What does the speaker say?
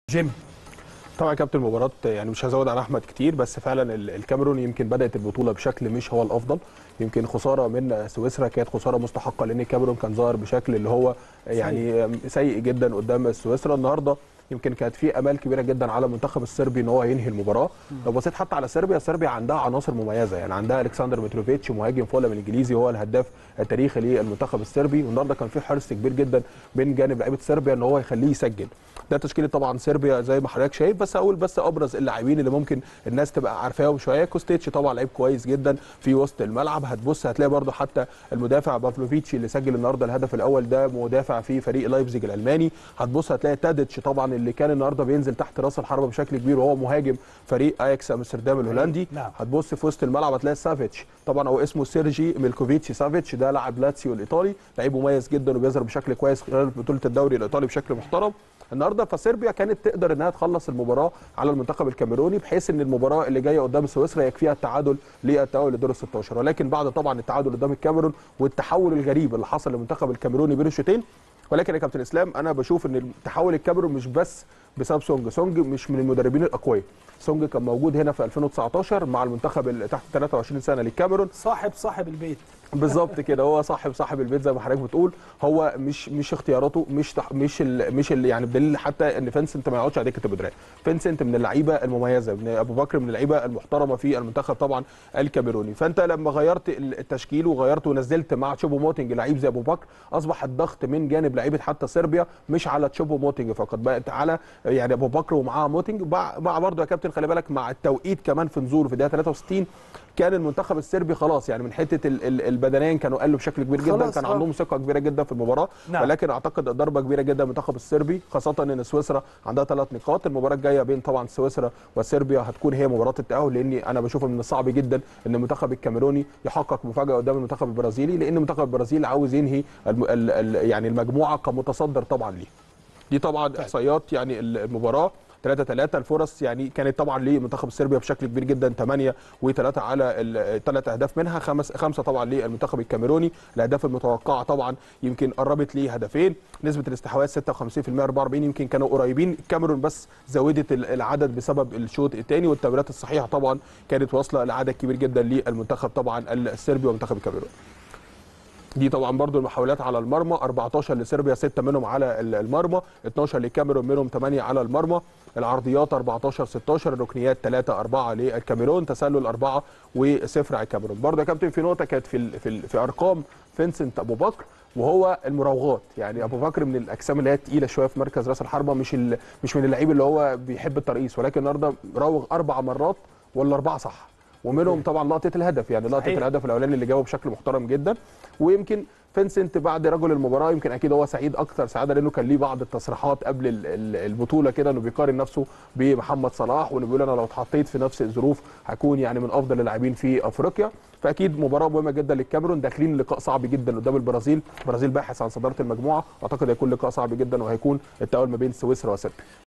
جيمي طبعا كابتن المباراه يعني مش هزود على احمد كتير بس فعلا ال- الكاميرون يمكن بدات البطوله بشكل مش هو الافضل يمكن خساره من سويسرا كانت خساره مستحقه لان الكاميرون كان ظاهر بشكل اللي هو يعني سيء جدا قدام سويسرا النهارده يمكن كانت في امال كبيره جدا على المنتخب الصربي ان هو ينهي المباراه لو بصيت حتى على صربيا صربيا عندها عناصر مميزه يعني عندها الكسندر متروفيتش مهاجم فولم الانجليزي هو الهداف التاريخي للمنتخب الصربي والنهارده كان في حرص كبير جدا من جانب لعيبه صربيا ان هو يخليه يسجل ده تشكيله طبعا صربيا زي ما حضرتك شايف بس اقول بس ابرز اللاعبين اللي ممكن الناس تبقى عارفاهم شويه كوستيتش طبعا لعيب كويس جدا في وسط الملعب هتبص هتلاقي برده حتى المدافع بافلوفيتش اللي سجل النهارده الهدف الاول ده مدافع في فريق لايبزيج الالماني هتبص هتلاقي تاديتش طبعا اللي كان النهارده بينزل تحت راس الحربه بشكل كبير وهو مهاجم فريق اياكس امستردام الهولندي نعم. هتبص في وسط الملعب هتلاقي سافيتش طبعا هو اسمه سيرجي ميلكوفيتش سافيتش ده لاعب لاتسيو الايطالي لعيب مميز جدا وبيظهر بشكل كويس خلال بطوله الدوري الايطالي بشكل محترم النهارده فصربيا كانت تقدر انها تخلص المباراه على المنتخب الكاميروني بحيث ان المباراه اللي جايه قدام سويسرا يكفيها التعادل للتاهل لدور ال 16 ولكن بعد طبعا التعادل قدام الكاميرون والتحول الغريب اللي حصل للمنتخب الكاميروني بين الشوطين ولكن يا كابتن اسلام انا بشوف ان تحول الكاميرون مش بس بسبب سونج سونج مش من المدربين الاقوياء سونج كان موجود هنا في 2019 مع المنتخب اللي تحت 23 سنه للكاميرون صاحب صاحب البيت بالظبط كده هو صاحب صاحب البيت زي ما حضرتك بتقول هو مش مش اختياراته مش تح مش ال مش ال يعني بدليل حتى ان فينسنت ما يقعدش على دكه البدلاء فينسنت من اللعيبه المميزه من ابو بكر من اللعيبه المحترمه في المنتخب طبعا الكاميروني فانت لما غيرت التشكيل وغيرت ونزلت مع تشوبو موتنج لعيب زي ابو بكر اصبح الضغط من جانب لعيبه حتى صربيا مش على تشوبو موتنج فقط بقت على يعني ابو بكر ومعاه موتنج مع مع برضه يا كابتن خلي بالك مع التوقيت كمان في نزول في دقيقه 63 كان المنتخب الصربي خلاص يعني من حته ال- ال- البدنيا كانوا قالوا بشكل كبير جدا خلاص، كان آه. عندهم ثقه كبيره جدا في المباراه نعم. ولكن اعتقد ضربه كبيره جدا من المنتخب الصربي خاصه ان سويسرا عندها ثلاث نقاط المباراه الجايه بين طبعا سويسرا وصربيا هتكون هي مباراه التاهل لان انا بشوف من الصعب جدا ان المنتخب الكاميروني يحقق مفاجاه قدام المنتخب البرازيلي لان المنتخب البرازيلي عاوز ينهي الم... ال... ال... يعني المجموعه كمتصدر طبعا ليه دي طبعا احصائيات يعني المباراه 3 3 الفرص يعني كانت طبعا لمنتخب صربيا بشكل كبير جدا 8 و3 على الثلاث اهداف منها خمس خمسه طبعا للمنتخب الكاميروني الاهداف المتوقعه طبعا يمكن قربت ليه هدفين نسبه الاستحواذ 56% 44 يمكن كانوا قريبين الكاميرون بس زودت ال- العدد بسبب الشوط الثاني والتمريرات الصحيحه طبعا كانت واصله لعدد كبير جدا للمنتخب طبعا الصربي ومنتخب الكاميرون دي طبعا برضو المحاولات على المرمى 14 لصربيا 6 منهم على ال- المرمى 12 للكاميرون منهم 8 على المرمى العرضيات 14 16 الركنيات 3 4 للكاميرون تسلل 4 و0 على الكاميرون برضو يا كابتن في نقطه كانت في ال- في, ال- في ارقام فينسنت ابو بكر وهو المراوغات يعني ابو بكر من الاجسام اللي هي تقيله شويه في مركز راس الحربه مش ال- مش من اللعيب اللي هو بيحب الترقيص ولكن النهارده راوغ اربع مرات ولا اربعه صح ومنهم طبعا لقطه الهدف يعني لقطه صحيح. الهدف الاولاني اللي جابه بشكل محترم جدا ويمكن فينسنت بعد رجل المباراه يمكن اكيد هو سعيد اكثر سعاده لانه كان ليه بعض التصريحات قبل ال- ال- البطوله كده انه بيقارن نفسه بمحمد صلاح وانه بيقول انا لو اتحطيت في نفس الظروف هكون يعني من افضل اللاعبين في افريقيا فاكيد مباراه مهمه جدا للكاميرون داخلين لقاء صعب جدا قدام البرازيل البرازيل باحث عن صداره المجموعه اعتقد هيكون لقاء صعب جدا وهيكون التأهل ما بين سويسرا وسيربيا